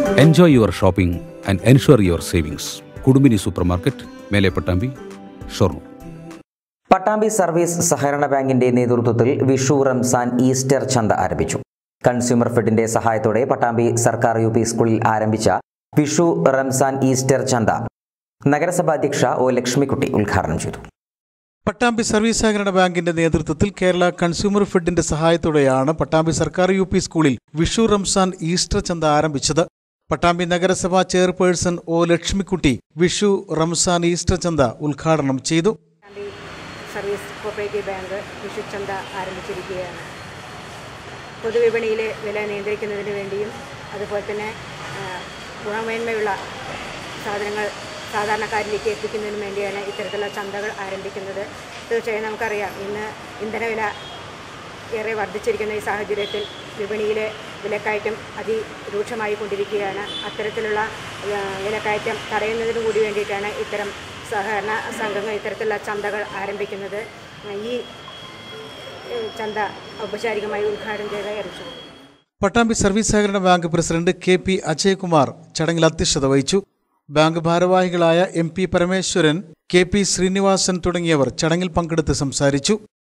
Enjoy your shopping and ensure your savings. Kudumini Supermarket, Mele Patambi, Shornur. Pattambi service സഹകരണ ബാങ്കിന്റെ നേതൃത്വത്തിൽ Vishu Ramzan Easter ചന്ത ആരംഭിച്ചു കൺസ്യൂമർ ഫെഡിന്റെ സഹായത്തോടെ പട്ടാമ്പി സർക്കാർ യു പി സ്കൂളിൽ ആരംഭിച്ച വിഷു റംസാൻ ഈസ്റ്റർ ചന്ത നഗരസഭാ അധ്യക്ഷ ഒ ലക്ഷ്മിക്കുട്ടി ഉദ്ഘാടനം ചെയ്തു പട്ടാമ്പി സർവീസ് സഹകരണ ബാങ്കിന്റെ നേതൃത്വത്തിൽ കേരള കൺസ്യൂമർ ഫെഡിന്റെ സഹായത്തോടെയാണ് പട്ടാമ്പി സർക്കാർ യു പി സ്കൂളിൽ വിഷു റംസാൻ ഈസ്റ്റർ ചന്ത ആരംഭിച്ചത് പട്ടാമ്പി നഗരസഭാ chairperson O Lakshmikutty Vishu Ramzan Easter ചന്ത ഉദ്ഘാടനം ചെയ്തു പട്ടാമ്പി സർവീസ് കോപ്പറേറ്റീവ് ബാങ്ക് വിഷുച്ചന്ത ആരംഭിച്ചിരിക്കുകയാണ് പൊതുവിപണിയിലെ വില നിയന്ത്രിക്കുന്നതിന് വേണ്ടിയും അതുപോലെ തന്നെ ആ, ഗുണമേന്മയുള്ള സാധനങ്ങൾ സാധാരണക്കാരിലേക്ക് എത്തിക്കുന്നതിനും വേണ്ടിയാണ് ഇത്തരത്തിലുള്ള ചന്തകൾ ആരംഭിക്കുന്നത് തീർച്ചയായും നമുക്കറിയാം ഇന്ന് ഇന്ധനവില ഏറെ വർദ്ധിച്ചിരിക്കുന്ന ഈ സാഹചര്യത്തിൽ വിപണിയിലെ വിലക്കയറ്റം അതിരൂക്ഷമായി കൊണ്ടിരിക്കുകയാണ് അത്തരത്തിലുള്ള ആ, വിലക്കയറ്റം തടയുന്നതിന് കൂടി വേണ്ടിയിട്ടാണ് ഇത്തരം സഹകരണ സംഘങ്ങൾ ഇത്തരത്തിലുള്ള ചന്തകൾ ആരംഭിക്കുന്നത് ഈ ഏഹ്, ചന്ത ഔപചാരികമായി ഉദ്ഘാടനം ചെയ്ത് അറിയിച്ചു പട്ടാമ്പി സർവീസ് സഹകരണ bank president K P Ajaykumar ചടങ്ങിൽ അധ്യക്ഷത വഹിച്ചു ബാങ്ക് ഭാരവാഹികളായ M P Parameswaran K P Srinivasan തുടങ്ങിയവർ ചടങ്ങിൽ പങ്കെടുത്ത് സംസാരിച്ചു